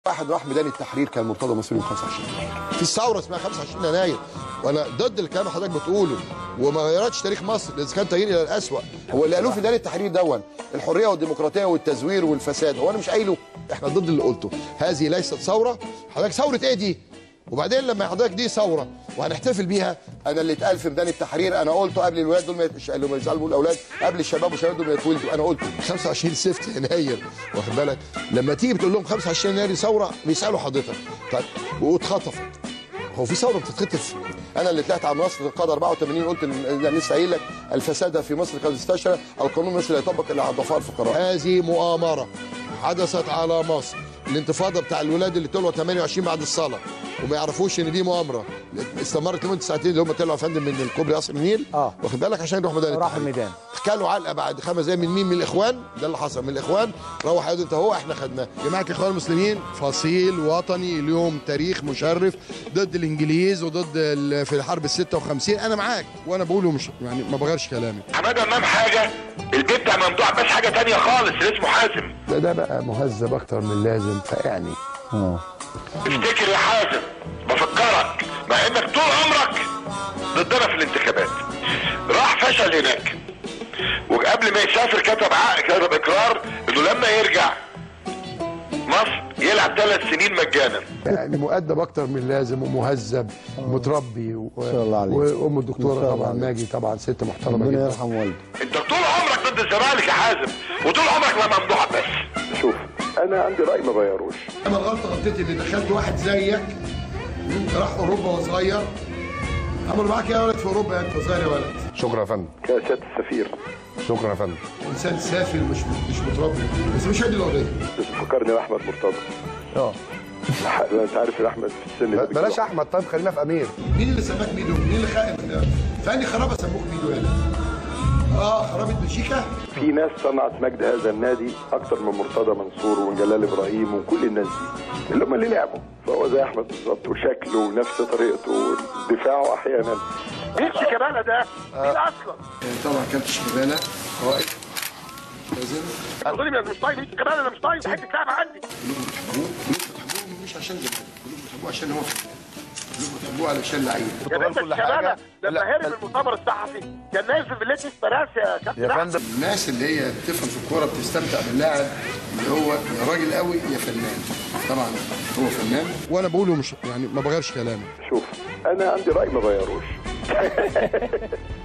واحد راح ميدان التحرير كان مرتضى منصور يوم 25 في ثوره اسمها 25 يناير وانا ضد الكلام اللي حضرتك بتقوله وما غيرتش تاريخ مصر اذا كان تغيير الى الاسوء هو اللي قالوه في ميدان التحرير دون الحريه والديمقراطيه والتزوير والفساد هو انا مش قايله احنا ضد اللي قلته هذه ليست ثوره حضرتك ثوره ايه دي وبعدين لما حضرتك دي ثوره وهنحتفل بيها انا اللي اتقال في ميدان التحرير انا قلته قبل الولاد دول ما يت- اللي ما يزعلوا الاولاد قبل الشباب والشباب دول ما يتولدوا انا قلته 25 6 يناير واخد بالك لما تيجي بتقول لهم 25 يناير ثوره بيسالوا حضرتك طيب واتخطفت هو في ثوره بتتخطف انا اللي طلعت على منصه القاده 84 قلت ال- انا لسه قايل لك الفساد في مصر قد استشرى القانون المصري لا يطبق الا على الضفائر الفقراء هذه مؤامره حدثت على مصر الانتفاضه بتاع الولاد اللي طلعوا 28 بعد الصلاه وما يعرفوش ان دي مؤامره استمرت لمده ساعتين اللي هم طلعوا يا فندم من الكوبري قصر النيل آه. واخد بالك عشان يروحوا ميدان راحوا التحرير. الميدان. كلوا علقه بعد خمس دقايق من مين من الاخوان ده اللي حصل من الاخوان روح قالوا انت هو احنا خدناه جماعه الاخوان المسلمين فصيل وطني اليوم تاريخ مشرف ضد الانجليز وضد ال- في الحرب ال 56 انا معاك وانا بقوله مش يعني ما بغيرش كلامي حماده امام حاجه البيت بتاع ممدوح بس حاجه تانية خالص اللي اسمه حازم ده ده بقى مهذب اكتر من لازم فيعني افتكر يا حازم بفكرك مع انك طول عمرك ضدنا في الانتخابات راح فشل هناك وقبل ما يسافر كتب عقد كتب اقرار انه لما يرجع مصر يلعب ثلاث سنين مجانا يعني مؤدب اكتر من لازم ومهذب ومتربي و... ما شاء الله عليك. وام ما الدكتوره شاء الله طبعا عليك. ماجي طبعا ست محترمه ربنا جدا يرحم والده انت طول عمرك ضد الزمالك يا حازم وطول عمرك مع ممدوح بس شوف انا عندي راي ما بغيروش انا الغلطه غلطتي اللي دخلت واحد زيك راح اوروبا وصغير عملوا معاك يا ولد في اوروبا انت صغير يا ولد شكرا يا فندم كاسات السفير شكرا يا فندم انسان سافل مش مش متربي بس مش هي دي القضيه بس فكرني باحمد مرتضى اه انت عارف ان احمد في السن ده ب- بلاش احمد طيب خلينا في امير مين اللي سماك ميدو؟ مين اللي خلق فاني خرابه سموك ميدو هنا اه خرابه بلجيكا في ناس صنعت مجد هذا النادي اكتر من مرتضى منصور وجلال ابراهيم وكل الناس دي اللي هم اللي لعبوا فهو زي احمد بالظبط وشكله ونفس طريقته ودفاعه احيانا مين شيكابالا ده؟ مين اصلا؟ طبعا كابتن شيكابالا قائد لازم تقولي مش طايق مين شيكابالا انا مش طايق حته لعبه عندي كلكم بتحبوه كلكم بتحبوه مش عشان زمان كلكم بتحبوه عشان هو كلكم بتحبوه علشان لعيب يا باشا شيكابالا لما هرب من المؤتمر الصحفي كان نايم في فيلتي براس يا كابتن يا أحمد. فندم الناس اللي هي بتفهم في الكوره بتستمتع باللاعب اللي هو يا راجل قوي يا فنان طبعا هو فنان وانا بقوله مش يعني ما بغيرش كلامي شوف انا عندي راي ما بغيروش